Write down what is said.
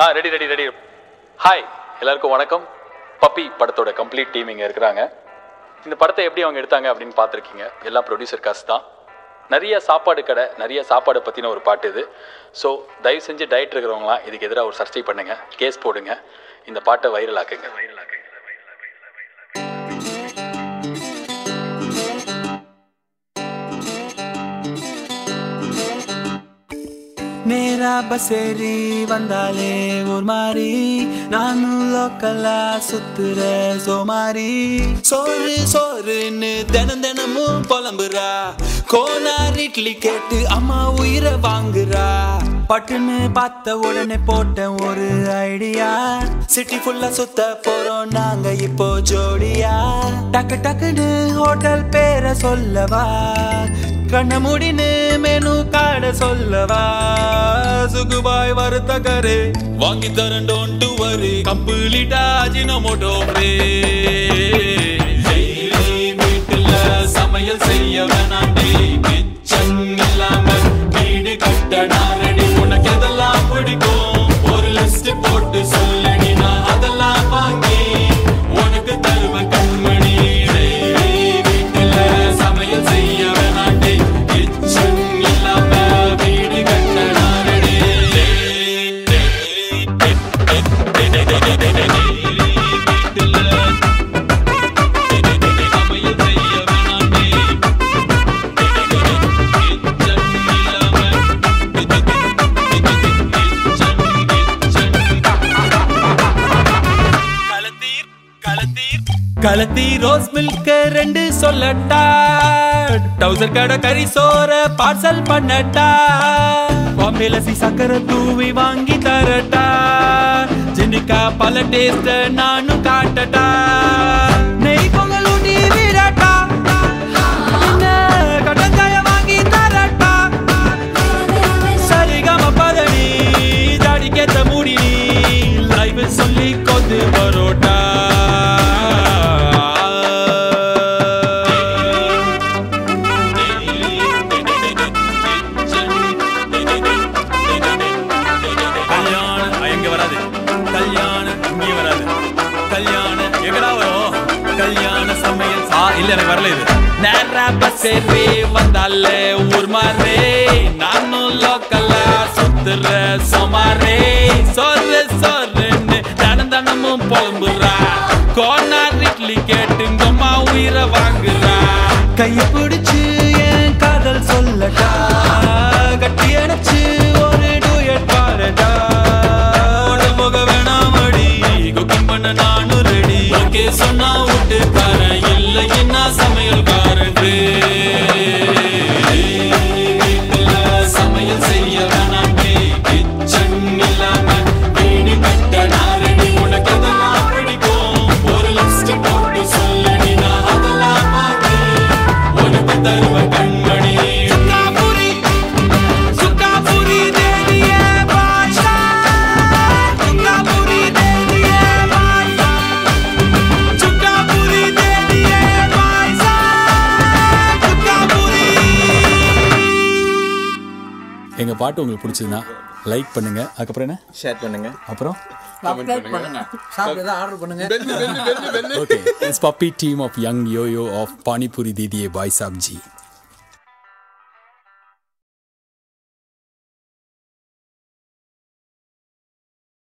ஆ ready ready ready hi எல்லாருக்கும் வணக்கம் puppy படத்தோட கம்ப்ளீட் டீம் இங்கே இருக்கிறாங்க இந்த படத்தை எப்படி அவங்க எடுத்தாங்க அப்படின்னு பார்த்துருக்கீங்க எல்லாம் ப்ரொடியூசர் காசு தான் நிறைய சாப்பாடு கடை நிறைய சாப்பாடை பற்றின ஒரு பாட்டு இது ஸோ தயவு செஞ்சு டயட் இருக்கிறவங்களாம் இதுக்கு எதிராக ஒரு சர்ச்சை பண்ணுங்க கேஸ் போடுங்க இந்த பாட்டை வைரல் ஆக்குங்க வைரல் ஆக்குங்க நேரா பசேரி வந்தாலே ஒரு மாதிரி நானும் லோக்கலா சுத்துற சோமாரி சோறு சோறுன்னு தினம் தினமும் புலம்புறா கோனார் இட்லி கேட்டு அம்மா உயிரை வாங்குறா பட்டுன்னு பார்த்த உடனே போட்டேன் ஒரு ஐடியா சிட்டி ஃபுல்லா சுத்த போறோம் நாங்க இப்போ ஜோடியா டக்கு டக்குன்னு ஹோட்டல் பேரை சொல்லவா கண்ண முடின்னு மெனு கார்ட சொல்லவா சுகுபாய் வறுத்த கரு வாங்கி தரேன் டோன்ட் வரி கம்ப்ளீட்டா அஜினமோட்டோ வீட்டுல சமையல் செய்ய வேணாண்டி கிச்சன் இல்லாம வீடு கட்டடா ரெடி உனக்கு எதெல்லாம் பிடிக்கும் ஒரு லிஸ்ட் போட்டு சொல்லடி நான் அதெல்லாம் வாங்கி உனக்கு தருவேன் கண்மணி டேய், வீட்டுல சமையல் செய்ய வேணாண்டி கிச்சன் இல்லாம வீடு கட்டடா ரெடி வீட்டுல சமையல் செய்ய வேணாண்டி கலத்தி ரோஸ் மில்க் ரெண்டு சொல்லட்டா டவுசர் கடை கறி சோற பார்சல் பண்ணட்டா பாம்பேல சி சக்கரை தூவி வாங்கி தரட்டா ஜினுக்கா பல டேஸ்ட் நானும் காட்டட்டா நெய் பொங்கல் ஊட்டி விடட்டா என்ன கடற்காய வாங்கி தரட்டா சரிகம பதனி ஜாடிக்கேத்த முடி லைவ் சொல்லி கொத்து பரோட்டா கல்யாணம் எங்க வராது கல்யாணம் இங்கே வராது கல்யாணம் எங்கடா வரும் கல்யாண சமையல் ஆ இல்ல எனக்கு வரல இது நேரா பஸ்ஸேறி வந்தாலே ஊர் மாறே நானும் லோக்கலா சுத்துற சோமாரே சோறு சோறுன்னு தனம் தனமும் புலம்புறா கோனார் இட்லி கேட்டு உங்கம்மா உயிரை வாங்குறா கைய பிடிச்சு என் காதல் சொல்லட்டா கட்டி அணைச்சு ஒரு டூயட் பாடட்டா முக வேணாமடி குக்கிங் பண்ண நானும் ரெடி ஓகே சொன்னா வீட்டுக்காரன் இல்லை என்ன சமையல்காரன் வீட்டுல சமையல் செய்ய வேணாண்டி கிச்சன் இல்லாம வீடு கட்ட நாரடி உனக்கு எதெல்லாம் பிடிக்கும் ஒரு லிஸ்ட் போட்டு சொல்லடி நான் அதெல்லாம் மாத்தி உனக்கு தருவேன் கண்மணி சுக்காபுரி சுக்காபுரி தேவியே பாஷா சுக்காபுரி தேவியே பாஷா சுக்காபுரி தேவியே பாஷா சுக்காபுரி எங்கள் பாட்டு உங்களுக்கு பிடிச்சதுன்னா லைக் பண்ணுங்க அதுக்கப்புறம் என்ன ஷேர் பண்ணுங்க அப்புறம் சப்ஸ்கிரைப் பண்ணுங்க சாப்பிட்டு ஏதாவது ஆர்டர் பண்ணுங்க Okay, it's Puppy team of young yo-yo of Pani Puri Didiye Bhai Sabji.